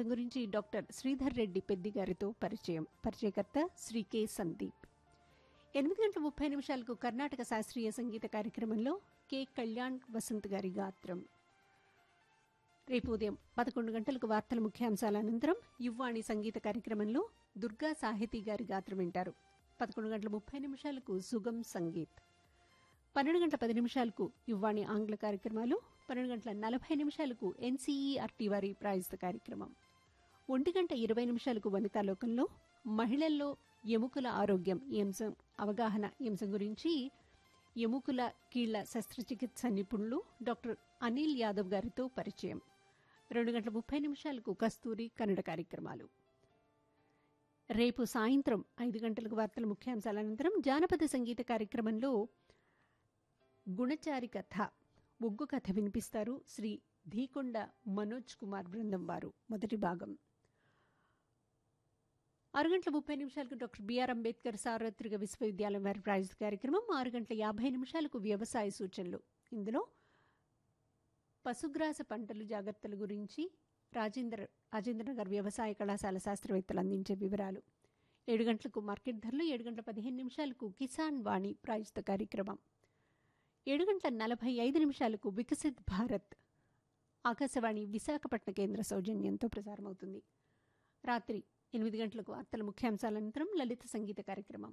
గురించి డాక్టర్ శ్రీధర్ రెడ్డి పెద్ది గారితో పరిచయం పరిచయకర్త శ్రీ కె సందీప్ ఎనిమిది గంటల ముప్పై నిమిషాలకు కర్ణాటక శాస్త్రీయ సంగీత కార్యక్రమంలో కె కళ్యాణ్ వసంత్ గారి గాత్రం రేపు ఉదయం పదకొండు గంటలకు వార్తల ముఖ్యాంశాల అనంతరం యువ్వాణి సంగీత కార్యక్రమంలో దుర్గా సాహితీ గారి గాత్రం వింటారు పదకొండు గంటల ముప్పై నిమిషాలకు సుగం సంగీత్ పన్నెండు గంటల పది నిమిషాలకు యువ్వాణి ఆంగ్ల కార్యక్రమాలు పన్నెండు గంటల నలభై నిమిషాలకు ఎన్సీఈఆర్టీ వారి ప్రాయోజిత కార్యక్రమం ఒంటి గంట ఇరవై నిమిషాలకు వనితాలోకంలో మహిళల్లో ఎముకల ఆరోగ్యం ఈ అంశం అవగాహన ఈ అంశం గురించి ఎముకల కీళ్ల శస్త్రచికిత్స నిపుణులు డాక్టర్ అనిల్ యాదవ్ గారితో పరిచయం రెండు గంటల ముప్పై నిమిషాలకు కస్తూరి కన్నడ కార్యక్రమాలు రేపు సాయంత్రం ఐదు గంటలకు వార్తల ముఖ్యాంశాల అనంతరం జానపద సంగీత కార్యక్రమంలో గుణచారి కథ ఒగ్గు కథ వినిపిస్తారు శ్రీ ధీకొండ మనోజ్ కుమార్ బృందం వారు మొదటి భాగం ఆరు గంటల ముప్పై నిమిషాలకు డాక్టర్ బిఆర్ అంబేద్కర్ సార్వత్రిక విశ్వవిద్యాలయం వారి ప్రాయోజిత కార్యక్రమం ఆరు గంటల యాభై నిమిషాలకు వ్యవసాయ సూచనలు ఇందులో పశుగ్రాస పంటలు జాగ్రత్తల గురించి రాజేంద్ర రాజేంద్రనగర్ వ్యవసాయ కళాశాల శాస్త్రవేత్తలు అందించే వివరాలు ఏడు గంటలకు మార్కెట్ ధరలు ఏడు గంటల పదిహేను నిమిషాలకు కిసాన్ వాణి ప్రాయోజిత కార్యక్రమం ఏడు గంటల నలభై ఐదు నిమిషాలకు వికసిత్ భారత్ ఆకాశవాణి విశాఖపట్న కేంద్ర సౌజన్యంతో ప్రసారమవుతుంది రాత్రి ఎనిమిది గంటలకు వార్తల ముఖ్యాంశాల అనంతరం లలిత సంగీత కార్యక్రమం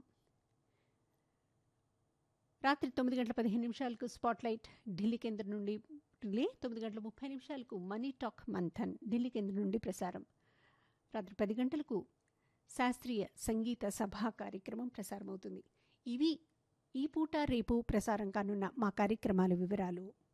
రాత్రి తొమ్మిది గంటల పదిహేను నిమిషాలకు స్పాట్లైట్ ఢిల్లీ కేంద్రం నుండి రిలే తొమ్మిది గంటల ముప్పై నిమిషాలకు మనీ టాక్ మంథన్ ఢిల్లీ కేంద్రం నుండి ప్రసారం రాత్రి పది గంటలకు శాస్త్రీయ సంగీత సభా కార్యక్రమం ప్రసారమవుతుంది ఇవి ఈ పూట రేపు ప్రసారం కానున్న మా కార్యక్రమాల వివరాలు